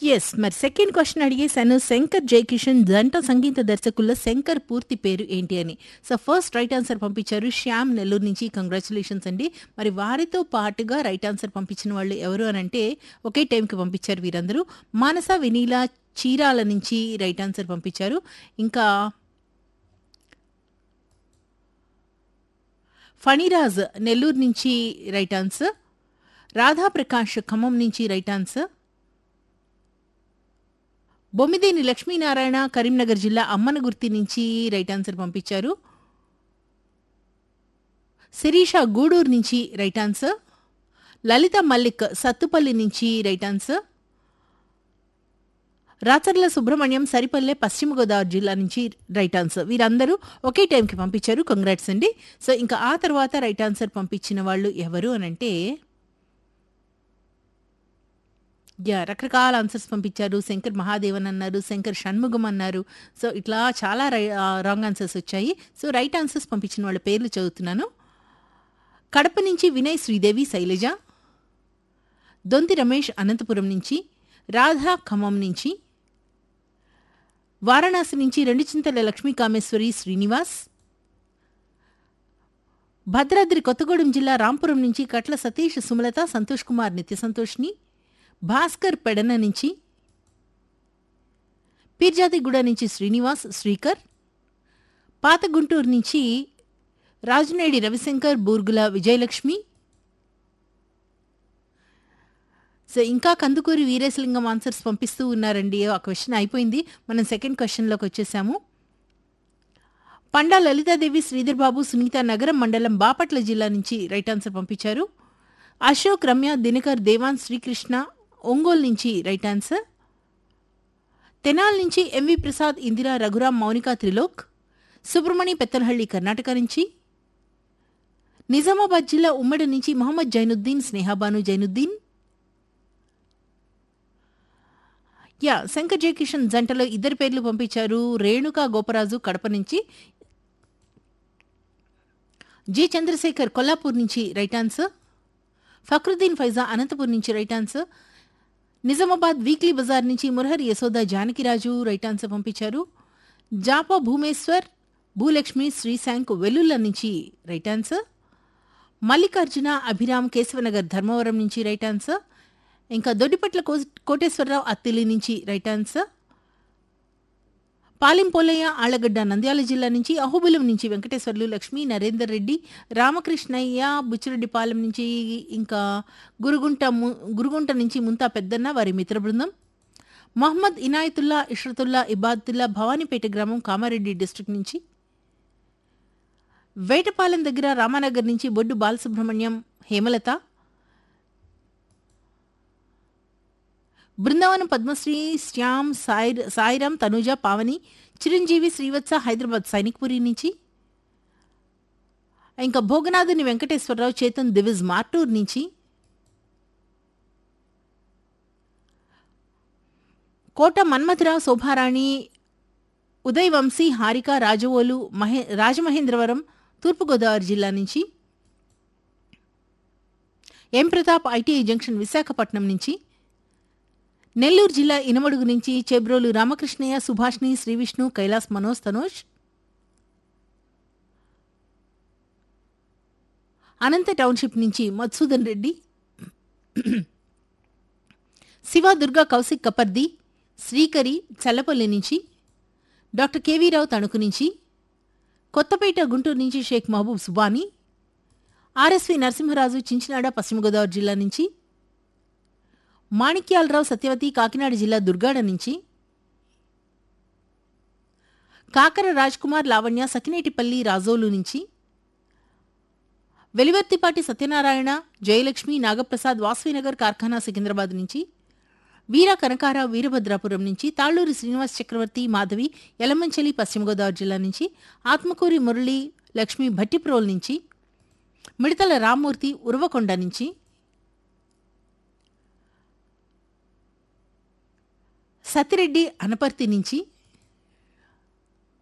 yes మరి second question అడిగేశాను శంకర్ జయకిషన్ జంట సంగీత దర్శకుల్లో శంకర్ పూర్తి పేరు ఏంటి అని సో ఫస్ట్ రైట్ ఆన్సర్ పంపించారు శ్యామ్ నెల్లూరు నుంచి కంగ్రాచులేషన్స్ అండి మరి వారితో పాటుగా రైట్ ఆన్సర్ పంపించిన వాళ్ళు ఎవరు అని అంటే ఒకే టైంకి పంపించారు వీరందరూ మానస వినీల చీరాల నుంచి రైట్ ఆన్సర్ పంపించారు ఇంకా ఫణిరాజ్ నెల్లూరు నుంచి రైట్ ఆన్సర్ రాధాప్రకాష్ ఖమ్మం నుంచి రైట్ ఆన్సర్ బొమ్మిదేని లక్ష్మీనారాయణ కరీంనగర్ జిల్లా అమ్మనగుర్తి నుంచి రైట్ ఆన్సర్ పంపించారు శిరీష గూడూరు నుంచి రైట్ ఆన్సర్ లలిత మల్లిక్ సత్తుపల్లి నుంచి రైట్ ఆన్సర్ రాచర్ల సుబ్రహ్మణ్యం సరిపల్లె పశ్చిమ గోదావరి జిల్లా నుంచి రైట్ ఆన్సర్ వీరందరూ ఒకే టైంకి పంపించారు కంగ్రాట్స్ అండి సో ఇంకా ఆ తర్వాత రైట్ ఆన్సర్ పంపించిన వాళ్ళు ఎవరు అని అంటే యా రకరకాల ఆన్సర్స్ పంపించారు శంకర్ మహాదేవన్ అన్నారు శంకర్ షణ్ముఖం అన్నారు సో ఇట్లా చాలా రై రాంగ్ ఆన్సర్స్ వచ్చాయి సో రైట్ ఆన్సర్స్ పంపించిన వాళ్ళ పేర్లు చదువుతున్నాను కడప నుంచి వినయ్ శ్రీదేవి శైలజ దొంతి రమేష్ అనంతపురం నుంచి రాధా ఖమ్మం నుంచి వారణాసి నుంచి రెండు చింతల లక్ష్మీ కామేశ్వరి శ్రీనివాస్ భద్రాద్రి కొత్తగూడెం జిల్లా రాంపురం నుంచి కట్ల సతీష్ సుమలత సంతోష్ కుమార్ నిత్య సంతోష్ని భాస్కర్ పెడన నుంచి పీర్జాతిగూడ నుంచి శ్రీనివాస్ శ్రీకర్ పాత గుంటూరు నుంచి రాజనేడి రవిశంకర్ బూర్గుల విజయలక్ష్మి సో ఇంకా కందుకూరి వీరేశలింగం ఆన్సర్స్ పంపిస్తూ ఉన్నారండి ఆ క్వశ్చన్ అయిపోయింది మనం సెకండ్ క్వశ్చన్లోకి వచ్చేసాము పండా లలితాదేవి శ్రీధర్ బాబు సునీత నగరం మండలం బాపట్ల జిల్లా నుంచి రైట్ ఆన్సర్ పంపించారు అశోక్ రమ్య దినకర్ దేవాన్ శ్రీకృష్ణ ఒంగోలు నుంచి రైట్ ఆన్సర్ తెనాల్ నుంచి ఎంవి ప్రసాద్ ఇందిరా రఘురాం మౌనిక త్రిలోక్ సుబ్రమణి పెత్తనహళ్లి కర్ణాటక నుంచి నిజామాబాద్ జిల్లా ఉమ్మడి నుంచి మహమ్మద్ జైనుద్దీన్ స్నేహాబాను జైనుద్దీన్ యా శంకర్ జయకిషన్ జంటలో ఇద్దరు పేర్లు పంపించారు రేణుకా గోపరాజు కడప నుంచి జి చంద్రశేఖర్ కొల్లాపూర్ నుంచి రైట్ ఆన్సర్ ఫక్రుద్దీన్ ఫైజా అనంతపూర్ నుంచి right answer Nizamabad weekly Bazar నుంచి మురహరి యశోద జానకిరాజు రైట్ ఆన్సర్ పంపించారు జాపా భూమేశ్వర్ భూలక్ష్మి శ్రీశాంక్ వెల్లుల్ల నుంచి రైట్ ఆన్సర్ మల్లికార్జున అభిరామ్ కేశవనగర్ ధర్మవరం నుంచి రైట్ ఆన్సర్ ఇంకా దొడ్డిపట్ల కో కోటేశ్వరరావు అత్తిలి నుంచి రైట్ ఆన్సర్ పాలింపోలయ్య ఆళ్లగడ్డ నంద్యాల జిల్లా నుంచి అహోబులం నుంచి వెంకటేశ్వర్లు లక్ష్మీ నరేందర్ రెడ్డి రామకృష్ణయ్య బుచ్చిరెడ్డిపాలెం నుంచి ఇంకా గురుగుంట ము- గురుగుంట నుంచి ముంతా పెద్దన్న వారి మిత్ర బృందం మహమ్మద్ ఇనాయతుల్లా ఇష్రతుల్లా ఇబాదుల్లా భవానీపేట గ్రామం కామారెడ్డి డిస్ట్రిక్ట్ నుంచి వేటపాలెం దగ్గర రామానగర్ నుంచి బొడ్డు బాలసుబ్రహ్మణ్యం హేమలత బృందావనం పద్మశ్రీ శ్యామ్ సాయి సాయిరామ్ తనుజ పావని చిరంజీవి శ్రీవత్స హైదరాబాద్ సైనిక్పురి నుంచి ఇంకా భోగనాథుని వెంకటేశ్వరరావు చేతన్ దివిజ్ మార్టూర్ నుంచి కోట మన్మథరావు శోభారాణి ఉదయ్ వంశీ హారిక రాజవోలు మహే రాజమహేంద్రవరం తూర్పుగోదావరి జిల్లా నుంచి M Pratap ITI junction Visakhapatnam నుంచి నెల్లూరు జిల్లా ఇనమడుగు నుంచి చెబ్రోలు రామకృష్ణయ్య సుభాష్ని శ్రీవిష్ణు కైలాస్ మనోజ్ తనోజ్ అనంత టౌన్షిప్ నుంచి మధుసూదన్ రెడ్డి శివ దుర్గా కౌశిక్ కపర్ది శ్రీకరి చల్లపల్లి నుంచి డాక్టర్ కేవీ రావు తణుకు నుంచి కొత్తపేట గుంటూరు నుంచి షేక్ మహబూబ్ సుబానీ ఆర్ఎస్వి నరసింహరాజు చించినాడ పశ్చిమ గోదావరి జిల్లా నుంచి మాణిక్యాలరావు సత్యవతి కాకినాడ జిల్లా దుర్గాడ నుంచి కాకర రాజ్ కుమార్ లావణ్య సకినేటిపల్లి రాజోలు నుంచి వెలివర్తిపాటి సత్యనారాయణ జయలక్ష్మి నాగప్రసాద్ వాసవినగర్ కార్ఖానా సికింద్రాబాద్ నుంచి వీర కనకారావు వీరభద్రాపురం నుంచి తాళ్లూరి శ్రీనివాస్ చక్రవర్తి మాధవి యలమంచలి పశ్చిమ గోదావరి జిల్లా నుంచి ఆత్మకూరి మురళి లక్ష్మి భట్టిప్రోల్ నుంచి మిడతల రామ్మూర్తి ఉరవకొండ నుంచి సతిరెడ్డి అనపర్తి నుంచి